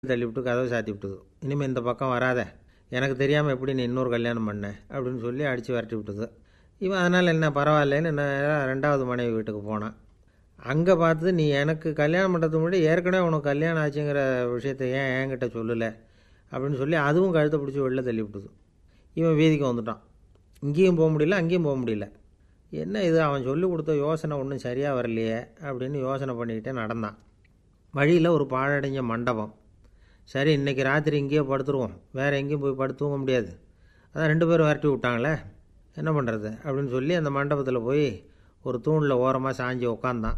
தள்ளி விட்டு கதவை சாத்தி விட்டுது இனிமேல் இந்த பக்கம் வராத எனக்கு தெரியாமல் எப்படி நீ இன்னொரு கல்யாணம் பண்ண அப்படின்னு சொல்லி அடித்து விரட்டி விட்டுது இவன் அதனால் என்ன பரவாயில்லைன்னு நான் ரெண்டாவது மனைவி வீட்டுக்கு போனான் அங்கே பார்த்து நீ எனக்கு கல்யாணம் பண்ணுறதுக்கு முன்னாடி ஏற்கனவே உனக்கு கல்யாணம் ஆச்சுங்கிற விஷயத்த ஏன் என்கிட்ட சொல்லலை அப்படின்னு சொல்லி அதுவும் கழுத்தை பிடிச்சி வெளில தள்ளி விட்டுது இவன் வீதிக்கு வந்துட்டான் இங்கேயும் போக முடியல அங்கேயும் போக முடியல என்ன இது அவன் சொல்லி கொடுத்த யோசனை ஒன்றும் சரியாக வரலையே அப்படின்னு யோசனை பண்ணிக்கிட்டே நடந்தான் வழியில் ஒரு பாழடைஞ்ச மண்டபம் சரி இன்றைக்கி ராத்திரி இங்கேயே படுத்துருவோம் வேறு எங்கேயும் போய் படுத்து தூங்க முடியாது அதான் ரெண்டு பேரும் விரட்டி விட்டாங்களே என்ன பண்ணுறது அப்படின்னு சொல்லி அந்த மண்டபத்தில் போய் ஒரு தூணில் ஓரமாக சாஞ்சி உக்காந்தான்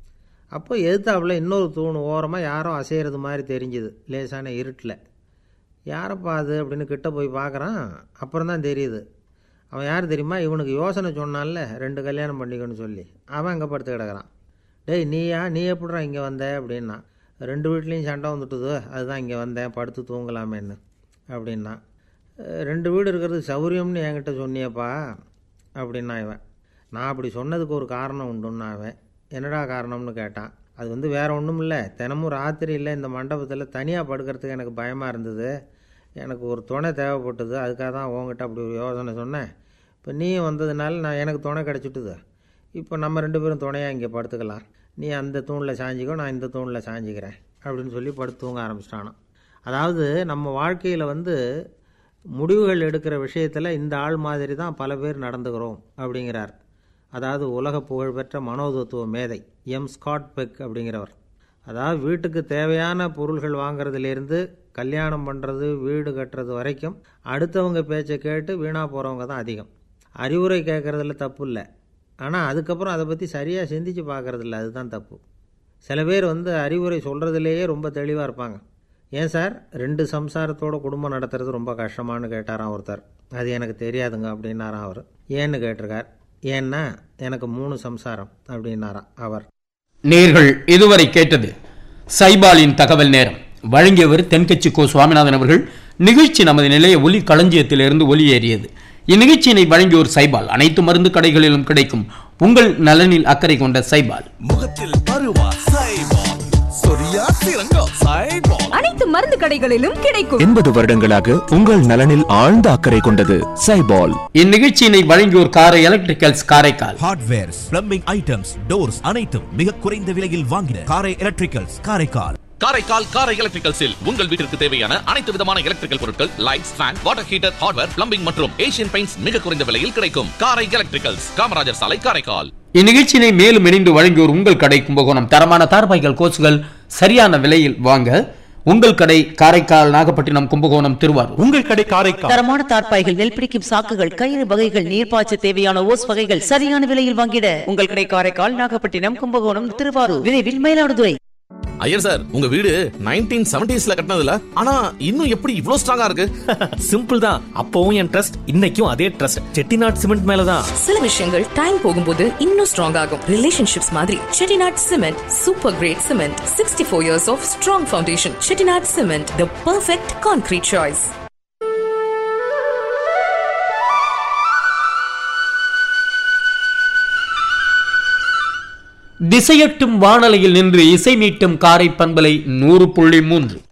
அப்போ எதிர்த்தாப்புல இன்னொரு தூண் ஓரமாக யாரோ அசைகிறது மாதிரி தெரிஞ்சுது லேசான இருட்டில் யாரப்பா அது அப்படின்னு கிட்ட போய் பார்க்குறான் அப்புறம் தான் தெரியுது அவன் யார் தெரியுமா இவனுக்கு யோசனை சொன்னான்ல ரெண்டு கல்யாணம் பண்ணிக்கணும்னு சொல்லி அவன் அங்கே படுத்து கிடக்குறான் டேய் நீயா நீ எப்படிடா இங்கே வந்த அப்படின்னா ரெண்டு வீட்லேயும் சண்டை வந்துட்டுது அதுதான் இங்கே வந்தேன் படுத்து தூங்கலாமேன்னு அப்படின்னா "அஹ், ரெண்டு வீடு இருக்கிறது சௌரியம்னு என்கிட்ட சொன்னியப்பா அப்படின்னா இவன் நான் அப்படி சொன்னதுக்கு ஒரு காரணம் உண்டுன்னா அவன் என்னடா காரணம்னு கேட்டான் அது வந்து வேற ஒன்றும் இல்லை தினமும் ராத்திரியில் இந்த மண்டபத்தில் தனியாக படுக்கிறதுக்கு எனக்கு பயமாக இருந்தது எனக்கு ஒரு துணை தேவைப்பட்டது அதுக்காக தான் உங்ககிட்ட அப்படி ஒரு யோசனை சொன்னேன் இப்போ நீயும் வந்ததுனால நான் எனக்கு துணை கிடச்சிட்டுது இப்போ நம்ம ரெண்டு பேரும் துணையாக இங்கே படுத்துக்கலாம் நீ அந்த தூணில் சாஞ்சிக்கோ நான் இந்த தூணில் சாஞ்சிக்கிறேன் அப்படின்னு சொல்லி படுத்து தூங்க ஆரம்பிச்சிட்டானான் அதாவது நம்ம வாழ்க்கையில் வந்து முடிவுகள் எடுக்கிற விஷயத்தில் இந்த ஆள் மாதிரி தான் பல பேர் நடந்துக்கிறோம் அப்படிங்கிறார் அதாவது உலக புகழ்பெற்ற மனோதத்துவ மேதை எம் ஸ்காட் பெக் அப்படிங்கிறவர் அதாவது வீட்டுக்கு தேவையான பொருள்கள் வாங்குறதுலேருந்து கல்யாணம் பண்ணுறது வீடு கட்டுறது வரைக்கும் அடுத்தவங்க பேச்சை கேட்டு வீணாக போகிறவங்க தான் அதிகம் அறிவுரை கேட்குறதுல தப்பு இல்லை ஆனால் அதுக்கப்புறம் அதை பற்றி சரியாக சிந்திச்சு பார்க்குறதில்ல அதுதான் தப்பு சில பேர் வந்து அறிவுரை சொல்கிறதுலேயே ரொம்ப தெளிவாக இருப்பாங்க ஏன் சார் ரெண்டு சம்சாரத்தோட குடும்பம் நடத்துறது ரொம்ப கஷ்டமானு கேட்டாராம் ஒருத்தர் அது எனக்கு தெரியாதுங்க அப்படின்னாராம் அவர் ஏன்னு கேட்டிருக்கார் ஏன்னா எனக்கு மூணு சம்சாரம் அப்படின்னாராம் அவர் நேர்கள் இதுவரை கேட்டது சைபாலின் தகவல் நேரம் வழங்கியவர் தென்கட்சி கோ சுவாமிநாதன் அவர்கள் நிகழ்ச்சி நமது நிலைய ஒலி களஞ்சியத்திலிருந்து ஒலியேறியது இந்நிகழ்ச்சியினை வழங்கியோர் சைபால் அனைத்து மருந்து கடைகளிலும் கிடைக்கும் உங்கள் நலனில் அக்கறை கொண்ட சைபால் முகத்தில் பருவா சைபால் சொரியா சிறங்கா சைபால் அனைத்து மருந்து கடைகளிலும் கிடைக்கும் எண்பது வருடங்களாக உங்கள் நலனில் ஆழ்ந்த அக்கறை கொண்டது சைபால் இந்நிகழ்ச்சியினை வழங்கியோர் Karai electricals Karaikal hardwares plumbing items doors அனைத்தும் மிக குறைந்த விலையில் வாங்கின காரை எலக்ட்ரிக்கல்ஸ் காரைக்கால் காரைக்கால் காரை எலக்ட்ரிக்கல்ஸில் உங்கள் வீட்டிற்கு தேவையான அனைத்து விதமான எலக்ட்ரிக்கல் பொருட்கள் lights fan water heater hardware plumbing மற்றும் ஏசியன் பெயிண்ட்ஸ் மிக குறைந்த விலையில் கிடைக்கும் காரை எலக்ட்ரிக்கல்ஸ் காமராஜர் சாலை காரைக்கால் இந்நிகழ்ச்சியினை மேலும் இணைந்து வழங்கியோர் உங்கள் கடை கும்பகோணம் தரமான தார்பாய்கள் கோச்சுகள் சரியான விலையில் வாங்க உங்கள் கடை காரைக்கால் நாகப்பட்டினம் கும்பகோணம் திருவாரூர் உங்கள் கடை காரைக்கால் தரமான தார்ப்பாய்கள் நெல் பிடிக்கும் சாக்குகள் கயிறு வகைகள் நீர்ப்பாய்ச்ச தேவையான ஓஸ் வகைகள் சரியான விலையில் வாங்கிட உங்கள் கடை காரைக்கால் நாகப்பட்டினம் கும்பகோணம் திருவாரூர் விரைவில் மயிலாடுதுறை ஐயர் சார் உங்க வீடு நைன்டீன் செவன்டிஸ்ல கட்டினதுல ஆனா இன்னும் எப்படி இவ்ளோ ஸ்ட்ராங்கா இருக்கு சிம்பிள் தான் அப்பவும் என் ட்ரஸ்ட் இன்னைக்கும் அதே ட்ரஸ்ட் செட்டிநாட் சிமெண்ட் மேலதான் சில விஷயங்கள் டைம் போகும்போது இன்னும் ஸ்ட்ராங் ஆகும் ரிலேஷன்ஷிப்ஸ் மாதிரி Chettinad cement super grade cement sixty four years of strong foundation Chettinad cement the perfect concrete choice திசையட்டும் வானலையில் நின்று இசை மீட்டும் காரை பண்பலை நூறு புள்ளி மூன்று